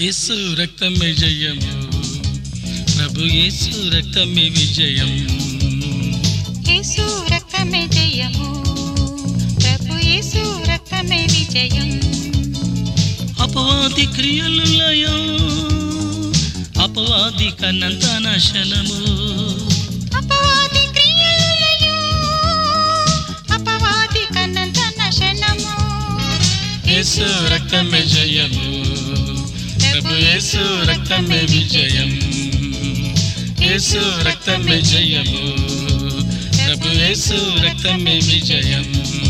యేసు రక్తమే జయము ప్రభు యేసు రక్తమే విజయం యేసు రక్తమే జయము ప్రభు యేసు రక్తమే విజయం అపవాది క్రియలు లయం అపవాది కన్నంత నాశనము అపవాది క్రియలయు అపవాది కన్నంత నశనము యేసు రక్తమే జయము ప్రభు యేసు రక్తమే విజయం యేసు రక్తమే జయము ప్రభు యేసు రక్తమే విజయం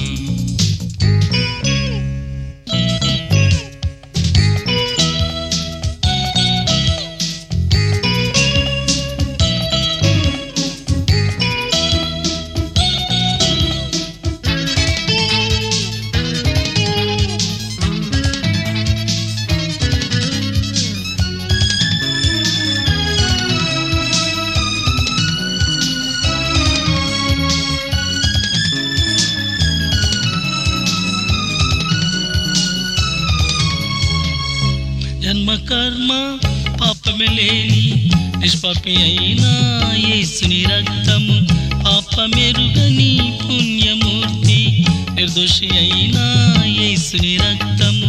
జన్మ కర్మ పాపమే లేని నిష్పాపి అయిన యేసుని రక్తము పాపమెరుగని పుణ్యమూర్తి నిర్దోషి అయిన యేసుని రక్తము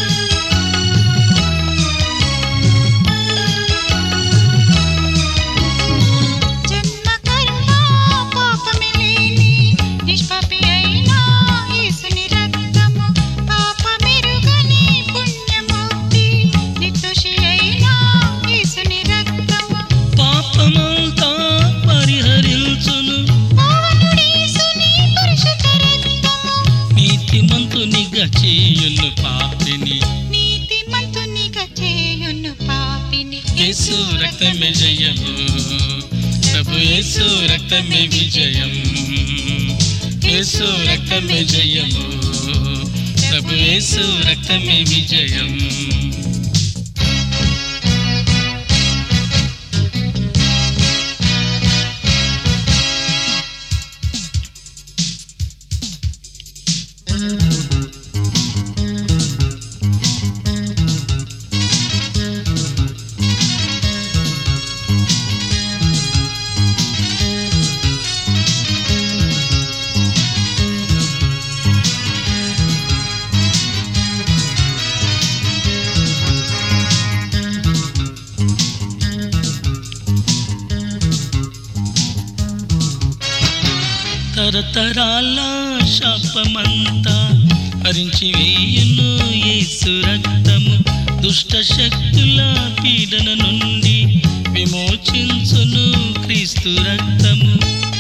జన్మ కర్మ పాపమే లేని నిష్పాపి అయిన యేసుని రక్తము పాపమెరుగని పుణ్యమూర్తి నిర్దోషి అయిన యేసుని రక్తము పాపమంతా పరిహరించును పావనుడేసుని పరిశుద్ధ రక్తము నీతిమంతునిగా చేయును పాపిని నీతిమంతునిగా చేయును పాపిని యేసు రక్తమే జయము ప్రభు యేసు రక్తమే విజయం యేసు రక్తమే జయము ప్రభు యేసు రక్తమే విజయం తరతరాల శాపమంతా హరించి వేయును యేసు రక్తము దుష్ట శక్తుల పీడన నుండి విమోచించును క్రీస్తు రక్తము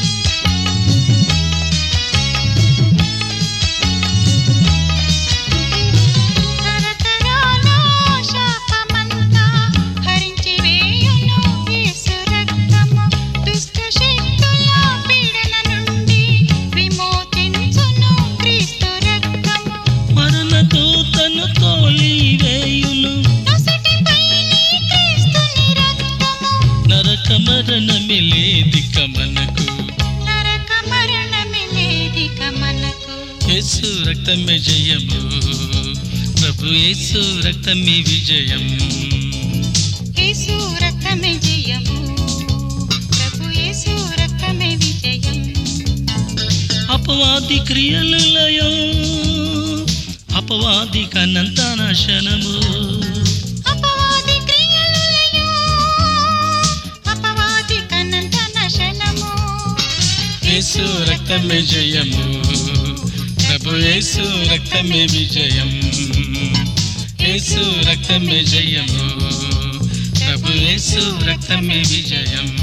తరతరాల శాపమంతా హరించి వేయును యేసు రక్తము దుష్ట శక్తుల పీడన నుండి విమోచించును క్రీస్తు రక్తము మరణ దూతను తోలి వేయును నొసటిపై నీ క్రీస్తుని రక్తము నరక మరణమే లేదిక మనకు నరక మరణమే లేదిక మనకు యేసు రక్తమే జయము ప్రభు యేసు రక్తమే విజయం యేసు రక్తమే జయము ప్రభు యేసు రక్తమే విజయం అపవాది క్రియలు లయం అపవాది కన్నంత నాశనము అపవాది క్రియలయు అపవాది కన్నంత నశనము యేసు రక్తమే జయము ప్రభు యేసు రక్తమే విజయం యేసు రక్తమే జయము ప్రభు యేసు రక్తమే విజయం